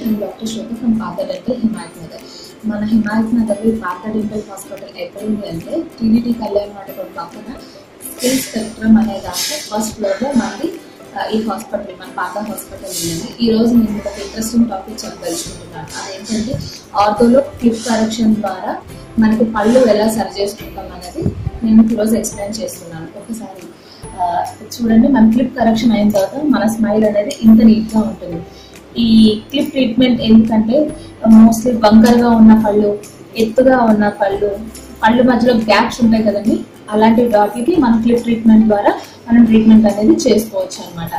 I'm doctor Shweta from పాత dental Himayat Nagar మన హిమాయత్ నగర్లో పాత డెంటల్ హాస్పిటల్ ఎక్కడ ఉంది అంటే టీడీటీ కళ్యాణ్ మండపం పక్కన స్కిల్ స్పెక్ట్రమ్ అనే దాంట్లో ఫస్ట్ ఫ్లోర్లో మనది ఆ, ఈ హాస్పిటల్ మన పాత హాస్పిటల్ ఉంది ఈ రోజు నేను ఒక ఇంట్రెస్టింగ్ టాపిక్ చెప్పదలుచుకుంటున్నాను అదేంటంటే ఆర్థోలో క్లిప్ కరెక్షన్ ద్వారా మనకి పళ్ళు ఎలా సరి చేసుకుంటాం అనేది నేను ఈరోజు ఎక్స్ప్లెయిన్ చేస్తున్నాను ఒకసారి ఆ, చూడండి మన క్లిప్ కరెక్షన్ అయిన తర్వాత మన స్మైల్ అనేది ఇంత నీట్గా ఉంటుంది ఈ క్లిప్ ట్రీట్మెంట్ ఎందుకంటే మోస్ట్లీ బంకర్గా ఉన్న పళ్ళు ఎత్తుగా ఉన్న పళ్ళు పళ్ళు మధ్యలో గ్యాప్స్ ఉంటాయి కదండి అలాంటి వాటికి మనం క్లిప్ ట్రీట్మెంట్ ద్వారా మనం ట్రీట్మెంట్ అనేది చేసుకోవచ్చు అనమాట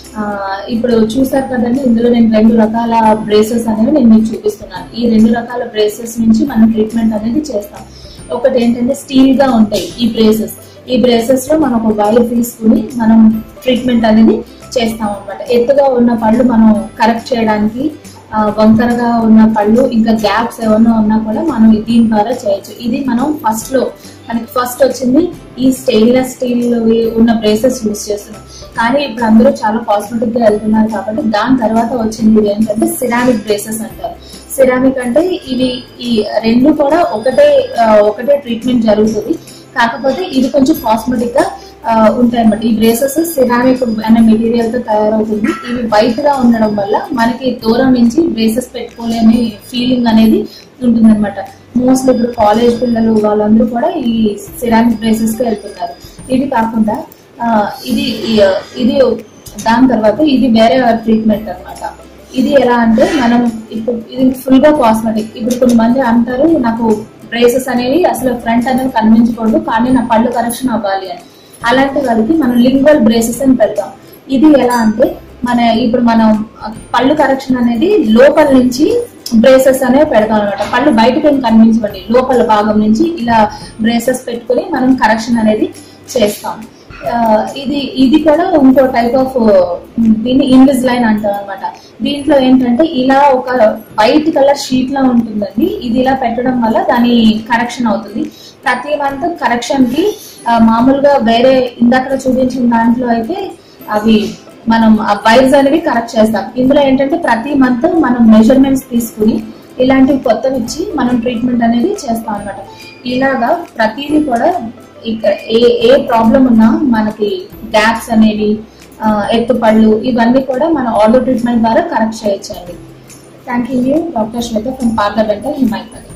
ఇప్పుడు చూసారు కదండి ఇందులో నేను రెండు రకాల బ్రేసెస్ అనేవి నేను మీకు చూపిస్తున్నాను ఈ రెండు రకాల బ్రేసెస్ నుంచి మనం ట్రీట్మెంట్ అనేది చేస్తాం ఒకటి ఏంటంటే స్టీల్ గా ఉంటాయి ఈ బ్రేసెస్ ఈ బ్రేసెస్ లో మనం ఒక వైర్ తీసుకుని మనం ట్రీట్మెంట్ అనేది చేస్తాం అనమాట ఎత్తుగా ఉన్న పళ్ళు మనం కరెక్ట్ చేయడానికి ఆ, వంకరగా ఉన్న పళ్ళు ఇంకా గ్యాప్స్ ఏమన్నా ఉన్నా కూడా మనం దీని ద్వారా చేయొచ్చు ఇది మనం ఫస్ట్ లో మనకి ఫస్ట్ వచ్చింది ఈ స్టెయిన్లెస్ స్టీల్ ఉన్న బ్రేసెస్ యూస్ చేస్తున్నాం కానీ ఇప్పుడు అందరూ చాలా కాస్మెటిక్ గా వెళ్తున్నారు కాబట్టి దాని తర్వాత వచ్చింది ఇది ఏంటంటే సిరామిక్ బ్రేసెస్ అంటారు సిరామిక్ అంటే ఇవి ఈ రెండు కూడా ఒకటే ఆ, ఒకటే ట్రీట్మెంట్ జరుగుతుంది కాకపోతే ఇది కొంచెం కాస్మెటిక్ గా ఆ, ఉంటాయి అన్నమాట ఈ బ్రేసెస్ సిరామిక్ అనే మెటీరియల్ తో తయారవుతుంది ఇవి వైట్ గా ఉండడం వల్ల మనకి దూరం నుంచి బ్రేసెస్ పెట్టుకోలేని ఫీలింగ్ అనేది ఉంటుంది అనమాట మోస్ట్లీ ఇప్పుడు కాలేజ్ పిల్లలు వాళ్ళందరూ కూడా ఈ సిరామిక్ బ్రేసెస్ కి వెళ్తున్నారు ఇది కాకుండా ఆ, ఇది ఈ- ఇది దాని తర్వాత ఇది వేరే ట్రీట్మెంట్ అన్నమాట ఇది ఎలా అంటే మనం ఇప్పుడు ఇది ఫుల్ గా కాస్మెటిక్ ఇప్పుడు కొంతమంది అంటారు నాకు బ్రేసెస్ అనేవి అసలు ఫ్రంట్ అనేవి కనిపించకూడదు కానీ నా పళ్ళు కరెక్షన్ అవ్వాలి అని అలాంటి వాళ్ళకి మనం లింగ్వల్ బ్రేసెస్ అని పెడతాం ఇది ఎలా అంటే మన ఇప్పుడు మనం పళ్ళు కరెక్షన్ అనేది లోపల నుంచి బ్రేసెస్ అనేవి పెడతాం అనమాట పళ్ళు బయటకు ఏం కనిపించవండి లోపల భాగం నుంచి ఇలా బ్రేసెస్ పెట్టుకుని మనం కరెక్షన్ అనేది చేస్తాం ఆ, ఇది ఇది కూడా ఇంకో టైప్ ఆఫ్ దీన్ని ఇన్విజ్ లైన్ అంటాం అనమాట దీంట్లో ఏంటంటే ఇలా ఒక వైట్ కలర్ షీట్ లా ఉంటుందండి ఇది ఇలా పెట్టడం వల్ల దాని కరెక్షన్ అవుతుంది ప్రతి మంత్ కరెక్షన్ కి ఆ, మామూలుగా వేరే ఇందాక చూపించిన దాంట్లో అయితే అవి మనం ఆ వైర్స్ అనేవి కరెక్ట్ చేస్తాం ఇందులో ఏంటంటే ప్రతి మంత్ మనం మెజర్మెంట్స్ తీసుకుని ఇలాంటివి కొత్తవి ఇచ్చి మనం ట్రీట్మెంట్ అనేది చేస్తాం అనమాట ఇలాగా ప్రతిదీ కూడా ఇక్కడ ఏ ఏ ప్రాబ్లం ఉన్నా మనకి గ్యాప్స్ అనేవి ఆ, ఎత్తుపళ్ళు ఇవన్నీ కూడా మన ఆర్డర్ ట్రీట్మెంట్ ద్వారా కరెక్ట్ చేయొచ్చండి thank you doctor Shweta from parlour dental Himayat